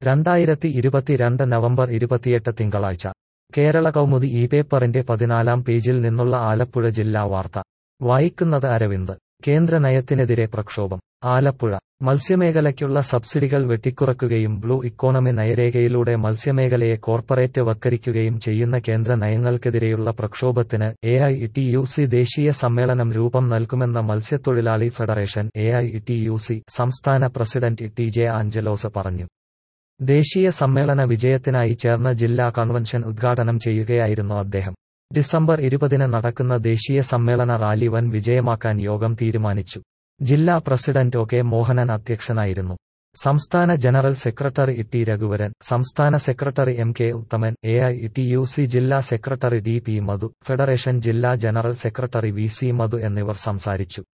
രണ്ടായിരത്തി ഇരുപത്തിരണ്ട് നവംബർ ഇരുപത്തിയെട്ട് തിങ്കളാഴ്ച കേരള കൗമുദി ഈ പേപ്പറിന്റെ പതിനാലാം പേജിൽ നിന്നുള്ള ആലപ്പുഴ ജില്ലാ വാർത്ത വായിക്കുന്നത് അരവിന്ദ് കേന്ദ്ര നയത്തിനെതിരെ പ്രക്ഷോഭം ആലപ്പുഴ മത്സ്യമേഖലയ്ക്കുള്ള സബ്സിഡികൾ വെട്ടിക്കുറക്കുകയും ബ്ലൂ ഇക്കോണമി നയരേഖയിലൂടെ മത്സ്യമേഖലയെ കോർപ്പറേറ്റ് വൽക്കരിക്കുകയും ചെയ്യുന്ന കേന്ദ്ര നയങ്ങൾക്കെതിരെയുള്ള പ്രക്ഷോഭത്തിന് A I T U C ദേശീയ സമ്മേളനം രൂപം നൽകുമെന്ന മത്സ്യത്തൊഴിലാളി federation A I T U C സംസ്ഥാന പ്രസിഡന്റ് ടി ജെ ആഞ്ചലോസ് പറഞ്ഞു ദേശീയ സമ്മേളന വിജയത്തിനായി ചേർന്ന ജില്ലാ കൺവെൻഷൻ ഉദ്ഘാടനം ചെയ്യുകയായിരുന്നു അദ്ദേഹം ഡിസംബർ ഇരുപതിന് നടക്കുന്ന ദേശീയ സമ്മേളന റാലി വൻ വിജയമാക്കാൻ യോഗം തീരുമാനിച്ചു ജില്ലാ പ്രസിഡന്റ് ഒ കെ മോഹനൻ അധ്യക്ഷനായിരുന്നു സംസ്ഥാന ജനറൽ സെക്രട്ടറി ടി രഘുവരൻ സംസ്ഥാന secretary M K Uthaman A I T U C ജില്ലാ secretary D P Madhu federation ജില്ലാ general secretary V C Madhu എന്നിവർ സംസാരിച്ചു